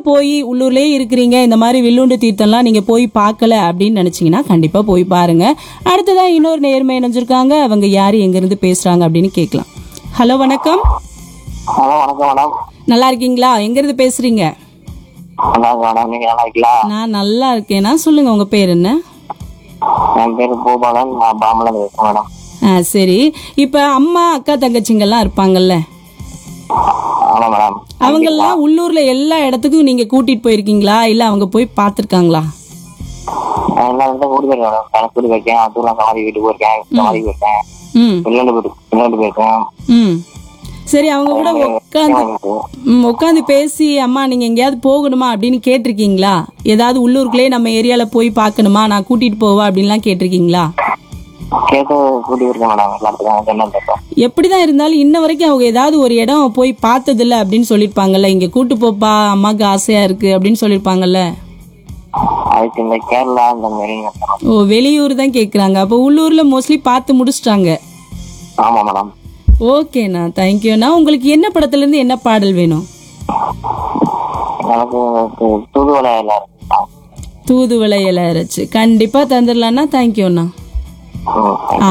போய் உள்ளூர்லயே இருக்கிறீங்க இந்த மாதிரி வில்லுண்டு தீர்த்தம்லாம் நீங்க போய் பார்க்கல அப்படின்னு நினைச்சீங்கன்னா கண்டிப்பா போய் பாருங்க அடுத்ததான் இன்னொரு நேர்மை இணைஞ்சிருக்காங்க அவங்க யாரு எங்க இருந்து பேசுறாங்க அப்படின்னு கேட்கலாம் ஹலோ வணக்கம் ஹலோ வணக்கம் மேடம் நல்லா இருக்கீங்களா எங்க இருந்து பேசுறீங்க நல்லா இருக்கு மேடம் நீங்க நல்லா இருக்கீங்களா நான் நல்லா இருக்கேனா சொல்லுங்க உங்க பேர் என்ன என் பேரு பூபாலன் நான் பாம்பலன் இருக்கேன் மேடம் ஆ சரி இப்ப அம்மா அக்கா தங்கச்சிங்கெல்லாம் இருப்பாங்கல்ல ஆமா மேடம் அவங்கெல்லாம் உள்ளூர்ல எல்லா இடத்துக்கும் நீங்க கூட்டிட்டு போயிருக்கீங்களா இல்ல அவங்க போய் பார்த்திருக்காங்களா நான் எல்லா இடத்துல கூட்டி போயிருக்கேன் மேடம் கணக்கு கூட்டி போயிருக்கேன் அத்தூர்ல சமாதி வீட்டுக்கு போயிருக்கேன் சமாதி போயிருக்கேன் ம் வெளிநாடு போயிட்டு வெளிநாடு போயிருக்கேன் ம் சரி அவங்க கூட உட்காந்து ம் உட்காந்து பேசி அம்மா நீங்க எங்கேயாவது போகணுமா அப்படின்னு கேட்டிருக்கீங்களா ஏதாவது உள்ளூருக்குள்ளே நம்ம ஏரியால போய் பார்க்கணுமா நான் கூட்டிட்டு போவா அப்படின்லாம் கேட்டிருக்கீங்களா கேட்டு கூட்டி போயிருக்கேன் மேடம் எல்லா இடத்துக்கும் என்ன கேட்டோம் எப்படிதான் இருந்தாலும் இன்ன வரைக்கும் அவங்க ஏதாவது ஒரு இடம் போய் பார்த்ததில்ல அப்படின்னு சொல்லியிருப்பாங்கல்ல இங்க கூட்டு போப்பா அம்மாக்கு ஆசையா இருக்கு அப்படின்னு சொல்லியிருப்பாங்கல்ல அதுக்கு இந்த கேரளா இந்த மாதிரி மேடம் ஓ வெளியூர் தான் கேக்குறாங்க அப்போ உள்ளூர்ல மோஸ்ட்லி பார்த்து முடிச்சிட்டாங்க ஆமா மேடம் ஓகேண்ணா தேங்க்யூண்ணா உங்களுக்கு என்ன படத்துல இருந்து என்ன பாடல் வேணும் எனக்கு து- தூதுவளையில இருக்கு தூதுவளை இலை அரைச்சு கண்டிப்பா தந்துடலாம்ண்ணா தேங்க்யூண்ணா ம், ஆ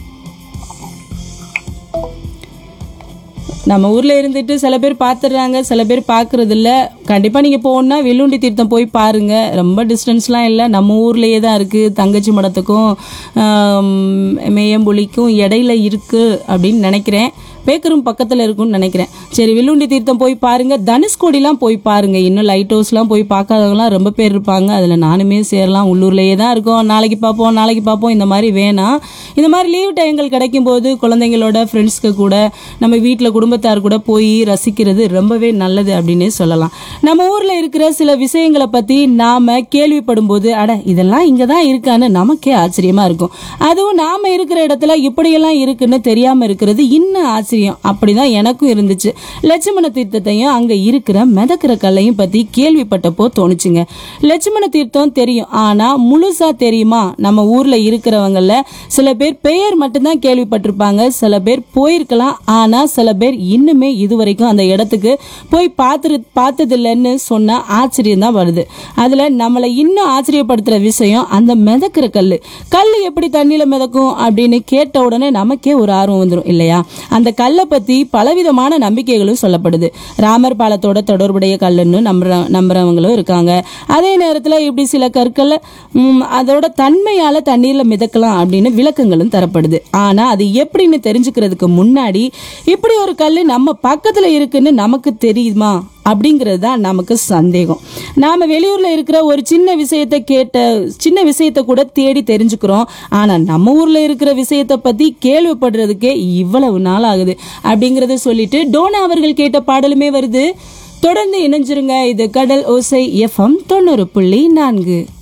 நம்ம ஊர்ல இருந்துட்டு சில பேர் பார்த்துடுறாங்க சில பேர் பார்க்கறது இல்ல கண்டிப்பா நீங்க போகணும்னா வெள்ளுண்டி தீர்த்தம் போய் பாருங்க ரொம்ப டிஸ்டன்ஸ்லாம் இல்லை நம்ம ஊர்லயே தான் இருக்கு தங்கச்சி மடத்துக்கும் ஆம், மேயம்புலிக்கும் இடையில இருக்கு அப்படின்னு நினைக்கிறேன் பேக்கரும் பக்கத்துல இருக்கும்னு நினைக்கிறேன் சரி வில்லுண்டி தீர்த்தம் போய் பாருங்க தனுஷ்கோடிலாம் போய் பாருங்க இன்னும் லைட் ஹவுஸ்லாம் போய் பார்க்காதவங்களாம் ரொம்ப பேர் இருப்பாங்க அதுல நானுமே சேரலாம் உள்ளூர்லயே தான் இருக்கோம் நாளைக்கு பார்ப்போம் நாளைக்கு பார்ப்போம் இந்த மாதிரி வேணாம் இந்த மாதிரி லீவ் டைங்கள் கிடைக்கும் போது குழந்தைங்களோட ஃப்ரெண்ட்ஸ்க்கு கூட நம்ம வீட்டில் குடும்பத்தார் கூட போய் ரசிக்கிறது ரொம்பவே நல்லது அப்படின்னே சொல்லலாம் நம்ம ஊர்ல இருக்கிற சில விஷயங்களை பத்தி நாம கேள்விப்படும் போது அட இதெல்லாம் இங்க தான் இருக்கான்னு நமக்கே ஆச்சரியமா இருக்கும் அதுவும் நாம இருக்கிற இடத்துல இப்படியெல்லாம் இருக்குன்னு தெரியாம இருக்கிறது இன்னும் ஆச்சரியம் அப்படிதான் எனக்கும் இருந்துச்சு லட்சுமண தீர்த்தத்தையும் அங்க இருக்கிற மிதக்கிற கல்லையும் பத்தி கேள்விப்பட்டப்போ தோணுச்சுங்க லட்சுமண தீர்த்தம் தெரியும் ஆனா முழுசா தெரியுமா நம்ம ஊர்ல இருக்கிறவங்கள சில பேர் பெயர் மட்டும்தான் கேள்விப்பட்டிருப்பாங்க சில பேர் போயிருக்கலாம் ஆனா சில பேர் இன்னுமே இதுவரைக்கும் அந்த இடத்துக்கு போய் பார்த்து பார்த்ததில்லைன்னு சொன்னா ஆச்சரியம் தான் வருது அதுல நம்மளை இன்னும் ஆச்சரியப்படுத்துற விஷயம் அந்த மிதக்கிற கல் கல் எப்படி தண்ணியில மிதக்கும் அப்படின்னு கேட்ட உடனே நமக்கே ஒரு ஆர்வம் வந்துடும் இல்லையா அந்த கல்லை பத்தி பலவிதமான நம்பிக்கைகளும் சொல்லப்படுது ராமர் பாலத்தோட தொடர்புடைய கல்லுன்னு நம்புற நம்புறவங்களும் இருக்காங்க அதே நேரத்துல இப்படி சில கற்களை ம், அதோட தன்மையால தண்ணீர்ல மிதக்கலாம் அப்படின்னு விளக்கங்களும் தரப்படுது ஆனா அது எப்படின்னு தெரிஞ்சுக்கிறதுக்கு முன்னாடி இப்படி ஒரு கல் நம்ம பக்கத்துல இருக்குன்னு நமக்கு தெரியுமா அப்படிங்கிறது தான் நமக்கு சந்தேகம் நாம வெளியூர்ல இருக்கிற ஒரு சின்ன விஷயத்தை கேட்ட சின்ன விஷயத்தை கூட தேடி தெரிஞ்சுக்கிறோம் ஆனா நம்ம ஊர்ல இருக்கிற விஷயத்தை பத்தி கேள்விப்படுறதுக்கே இவ்வளவு நாள் ஆகுது அப்படிங்கறத சொல்லிட்டு டோனா அவர்கள் கேட்ட பாடலுமே வருது தொடர்ந்து இணைஞ்சிருங்க இது கடல் ஓசை எஃப்எம் தொண்ணூறு புள்ளி நான்கு